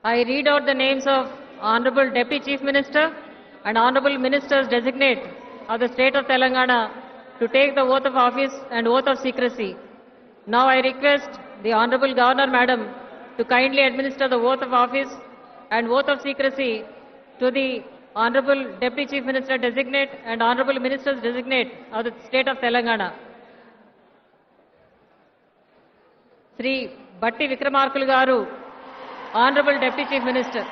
I read out the names of Honorable Deputy Chief Minister and Honorable Ministers designate of the State of Telangana to take the oath of office and oath of secrecy. Now I request the Honorable Governor Madam to kindly administer the oath of office and oath of secrecy to the Honorable Deputy Chief Minister designate and Honorable Ministers designate of the State of Telangana. Shri బట్టి విక్రమార్కులు గారు honourable deputy chief minister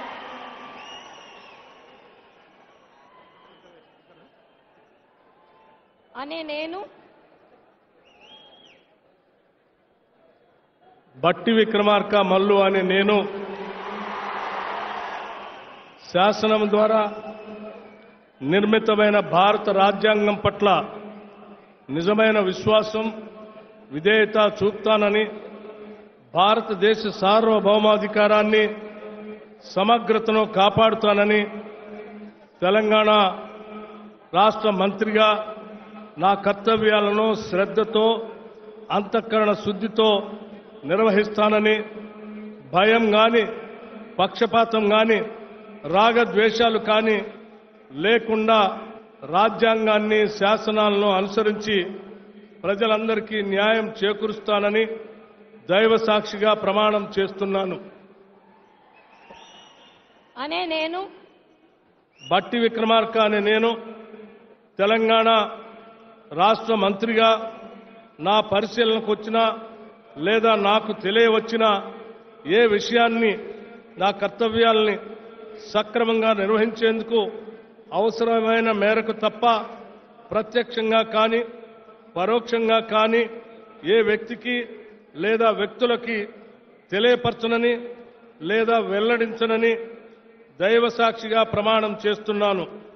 అనే నేను బట్టి విక్రమార్క మల్లు అనే నేను శాసనం ద్వారా నిర్మితమైన భారత రాజ్యాంగం పట్ల నిజమైన విశ్వాసం విధేయత చూపుతానని భారతదేశ సార్వభౌమాధికారాన్ని సమగ్రతను కాపాడుతానని తెలంగాణ రాష్ట్ర మంత్రిగా నా కర్తవ్యాలను శ్రద్ధతో అంతఃకరణ శుద్ధితో నిర్వహిస్తానని భయం గాని పక్షపాతం గాని రాగద్వేషాలు కానీ లేకుండా రాజ్యాంగాన్ని శాసనాలను అనుసరించి ప్రజలందరికీ న్యాయం చేకూరుస్తానని దైవ సాక్షిగా ప్రమాణం చేస్తున్నాను అనే నేను బట్టి విక్రమార్క అనే నేను తెలంగాణ రాష్ట్ర మంత్రిగా నా పరిశీలనకు వచ్చిన లేదా నాకు తెలియవచ్చిన ఏ విషయాన్ని నా కర్తవ్యాల్ని సక్రమంగా నిర్వహించేందుకు అవసరమైన మేరకు తప్ప ప్రత్యక్షంగా కానీ పరోక్షంగా కానీ ఏ వ్యక్తికి లేదా వ్యక్తులకి తెలియపరచనని లేదా వెల్లడించనని దైవ సాక్షిగా ప్రమాణం చేస్తున్నాను